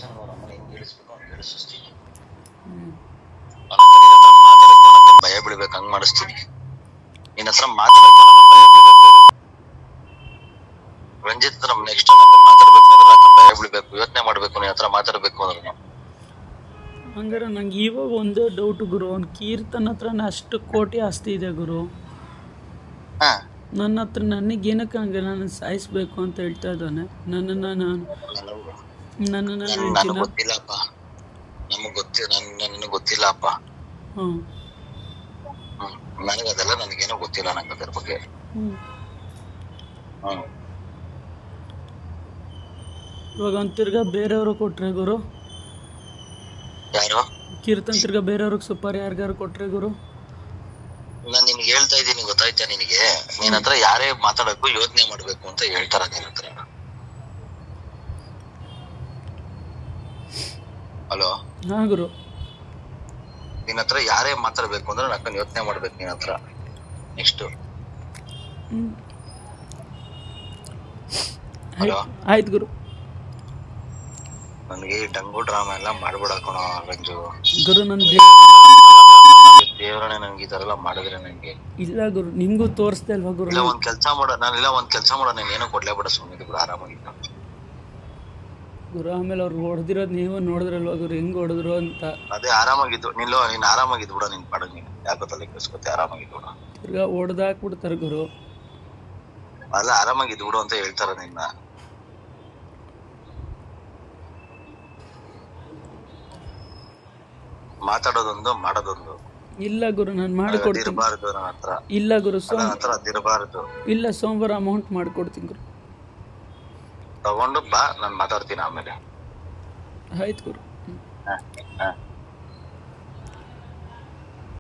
Station ಅವ್ರ ಅಮ್ಮನ ಹೆಂಗ್ ಇಳಿಸ್ಬೇಕು ಹಂಗ್ ಇಳಿಸ್ತೀನಿ ಹ್ಞೂ ನನ್ನ ಹತ್ರ ನಿನ್ ಹತ್ರ ಮಾತಾಡಕ್ಕೆ ನನ್ನ ಭಯ ಬೀಳ್ಬೇಕು ಹಂಗ್ ಮಾಡಿಸ್ತೀನಿ ನಿನ್ನ ಹತ್ರ ಮಾತಾಡಕ್ಕೆ ನನ್ನ ಭಯ ಬೀಳ್ಬೇಕು ರಂಜಿತ್ ಹತ್ರ ನೆಕ್ಸ್ಟ್ ನನ್ನ ಮಾತಾಡ್ಬೇಕಾದ್ರೆ ನನ್ನ ಭಯ ಬೀಳ್ಬೇಕು ಯೋಚನೆ ಮಾಡ್ಬೇಕು ನಿನ್ನ ಹತ್ರ ಮಾತಾಡ್ಬೇಕು ಅಂದ್ರೆ ಹಂಗಾರೆ ನಂಗೆ ಇವಾಗ ಒಂದೇ ಡೌಟ್ ಗುರು ಅವ್ನು ಕೀರ್ತನ್ ಹತ್ರನೇ ಅಷ್ಟು ಕೋಟಿ ಆಸ್ತಿ ಇದೆ ಗುರು ಹಾ ನನ್ನ ಹತ್ರ ನನಗೆ ಏನಕ್ಕೆ ಹಂಗೆ ನಾನು ಸಾಯಿಸ್ಬೇಕು ಅಂತ ಹೇಳ್ತಾ ಇದ್ದಾನೆ ನನ್ನನ್ನು ನಾನು ನನ್ನನ್ನು ನಾನು ನನಗೆ ಹೇಳ್ತೀನ ಗೊತ್ತಿಲ್ಲಪ್ಪ ನಮಗ್ ಗೊತ್ತಿ ನನ್ ನನಗೆ ಗೊತ್ತಿಲ್ಲಪ್ಪ ಹ್ಞೂ ಹ್ಮ್ ನನಗೆ ಅದೆಲ್ಲ ನನಗೇನೋ ಗೊತ್ತಿಲ್ಲ ನಂಗೆ ಅದ್ರ ಬಗ್ಗೆ ಹ್ಞೂ ಹ್ಮ್ ಇವಾಗ ಅವ್ನು ತಿರ್ಗಾ ಬೇರೆಯವ್ರು ಕೊಟ್ರೆ ಗುರು ಯಾರು ಕೀರ್ತನ್ ತಿರ್ಗಾ ಬೇರೆಯವ್ರಿಗೆ ಸೂಪರ್ ಯಾರಿಗಾರು ಕೊಟ್ರೆ ಗುರು ನಾನ್ ನಿನ್ಗೆ ಹೇಳ್ತಾ ಇದ್ದೀನಿ ಗೊತ್ತಾಯ್ತಾ ನಿನಗೆ ನಿನ್ ಹತ್ರ ಯಾರೇ ಮಾತಾಡಬೇಕು ಯೋಚನೆ ಮಾಡ್ಬೇಕು ಅಂತ ಹೇಳ್ತಾರ ನಿನ್ ಹತ್ರ ಹಲೋ ಹಾಂ ಗುರು ನಿನ್ ಹತ್ರ ಯಾರೇ ಮಾತಾಡ್ಬೇಕು ಅಂದ್ರೆ ನಕ್ಕನ್ ಯೋಚನೆ ಮಾಡ್ಬೇಕು ನಿನ್ ಹತ್ರ ನೆಕ್ಸ್ಟ್ ಹ್ಞೂ ಹಲೋ ಆಯ್ತು ಗುರು ನನ್ಗೆ ಈ ಡಂಗು ಡ್ರಾಮಾ ಎಲ್ಲ ಮಾಡ್ಬಿಡ ಕಣೋ ರಂಜು ಗುರು ನನ್ನ ದೇವರೇ ನನ್ಗೆ ಈ ತರ ಎಲ್ಲ ಮಾಡಿದ್ರೆ ನಂಗೆ ಇಲ್ಲ ಗುರು ನಿಮಗೂ ತೋರಿಸ್ದೆ ಅಲ್ವಾ ಗುರು ಇಲ್ಲ ಒಂದ್ ಕೆಲ್ಸ ಮಾಡೋ ನಾನು ಇಲ್ಲ ಒಂದ್ ಕೆಲ್ಸ ಮಾಡೋ ನೀನ್ ಏನೋ ಕೊಡ್ಲೇ ಬಿಡ ಸುಮ್ಮನೆ ಬಿಡು ಆರಾಮಾಗಿದ್ದ ಗುರು ಆಮೇಲೆ ಅವ್ರು ಹೊಡೆದಿರೋದು ನೀವು ನೋಡಿದ್ರಲ್ವಾ ಗುರು ಹೆಂಗ್ ಹೊಡೆದ್ರು ಅಂತ ಅದೇ ಆರಾಮಾಗಿದ್ದು ನಿಲ್ಲೋ ನೀನ್ ಆರಾಮಾಗಿದ್ದು ಬಿಡ ನಿನ್ ಪಡ ನೀನು ಯಾಕೋ ತಲೆ ಕೆಡ್ಸ್ಕೊತೆ ಆರಾಮಾಗಿದ್ದು ಬಿಡ ತಿರ್ಗಾ ಹೊಡೆದಾಕ್ಬಿಡ್ತಾರೆ ಗುರು ಅಲ್ಲ ಆರಾಮಾಗಿದ್ದು ಬಿಡು ಅಂತ ಹೇಳ್ತಾರ ನಿನ್ನ ಮಾತಾಡೋದೊಂದು ಮಾಡೋದೊಂದು ಇಲ್ಲ ಗುರು ನಾನು ಮಾಡಿಕೊಡ್ತೀನಿ ಅದಿರಬಾರ್ದು ನನ್ನ ಹತ್ರ ಇಲ್ಲ ಗುರು ನನ್ನ ಸೋಮ್ ಹತ್ರ ಅದಿರಬಾರ್ದು ಇಲ್ಲ ಸೋಮವಾರ ಅಮೌಂಟ್ ಮಾಡಿಕೊಡ್ತೀನಿ ಗುರು ತಗೊಂಡು ಬಾ ನಾನ್ ಮಾತಾಡ್ತೀನಿ ಆಮೇಲೆ ಆಯ್ತು ಗುರು ಹ್ಮ್. ಹ, ಹ.